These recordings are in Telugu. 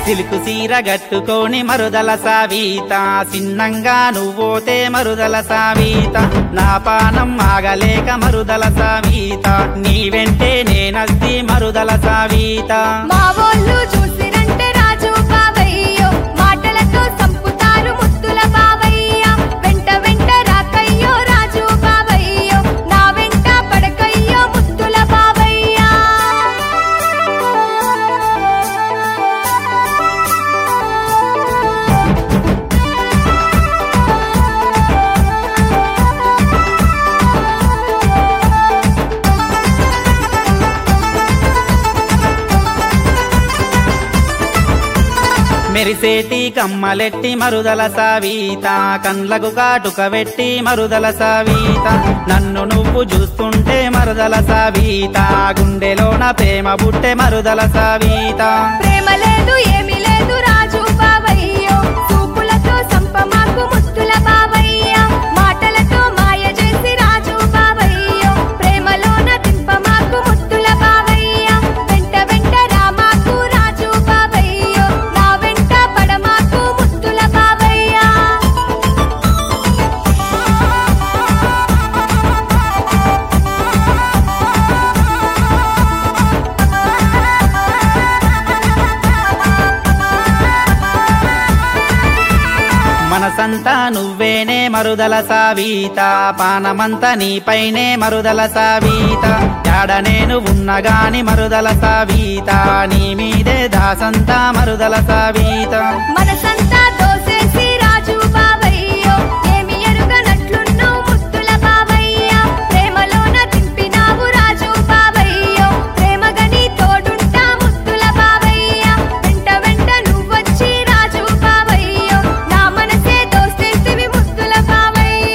సిలుకు సీర గట్టుకొని మరుదల సావీత సిన్నంగా నువ్వోతే మరుదల సావీత నా పానం ఆగలేక మరుదల సావీత నీ వెంటే నేనస్తి మరుదల సావీత మా వోళ్ళు చూసిరంటే రాజు బావయ్యో మాటలతో సంపుతారు ముద్దుల బావయ్య వెంట వెంట రాకయ్యో రాజు బావయ్యో నా వెంట పడకయ్యో ముద్దుల బావయ్య మెరిసేటి కమ్మలెట్టి మరుదల సావీత కండ్లకు కాటుక వెట్టి మరుదల సావీత నన్ను నువ్వు చూస్తుంటే మరుదల సావీత గుండెలోన ప్రేమ బుట్టె మరుదల సావీత ప్రేమ లేదు ఏమీ లేదు రాజు బావయ్యో చూపులతో సంపమాకు ముద్దుల బావయ్య మాటలతో మాయ చేసి రాజు బావయ్యో ప్రేమలోన దింపమాకు ముద్దుల బావయ్య వెంట వెంట రామాకు రాజు బావయ్యో నా వెంట పడమాకు ముద్దుల బావయ్య మనసంతా నువ్వేనే మరుదల సావీత పానమంతా నీపైనే మరుదల సావీత యాడ నేను ఉన్నగాని మరుదల సావీత నీ మీదే దాసంతా మరుదల సావీత మనసంతా దోసేసి రాజు బావయ్యో ఏమి ఎరుగనట్లున్నావు ముద్దుల బావయ్య ప్రేమలోన దింపినావు రాజు బావయ్యో ప్రేమగని తోడుంటా ముద్దుల బావయ్య వెంట వెంట నువ్వొచ్చి రాజు బావయ్యో నా మనసే దోసేసివి ముద్దుల బావయ్య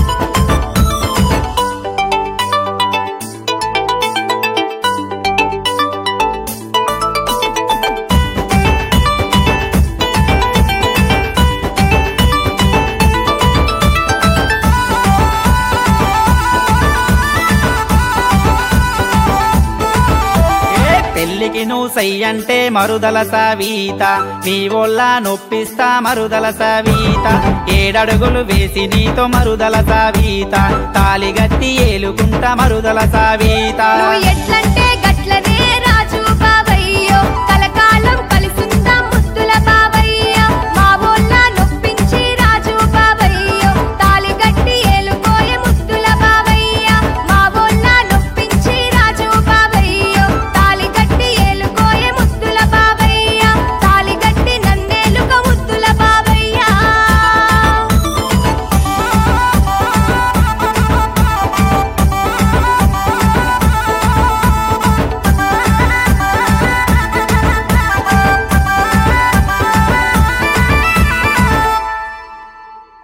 ఏ పెళ్లికి నువ్వు సై అంటే మరుదల సావీత నీ వల్ల నొప్పిస్తా మరుదల సావీత ఏడడుగులు వేసి నీతో మరుదల సావీత తాలిగట్టి ఏలుకుంటా మరుదల సావీత నువ్వు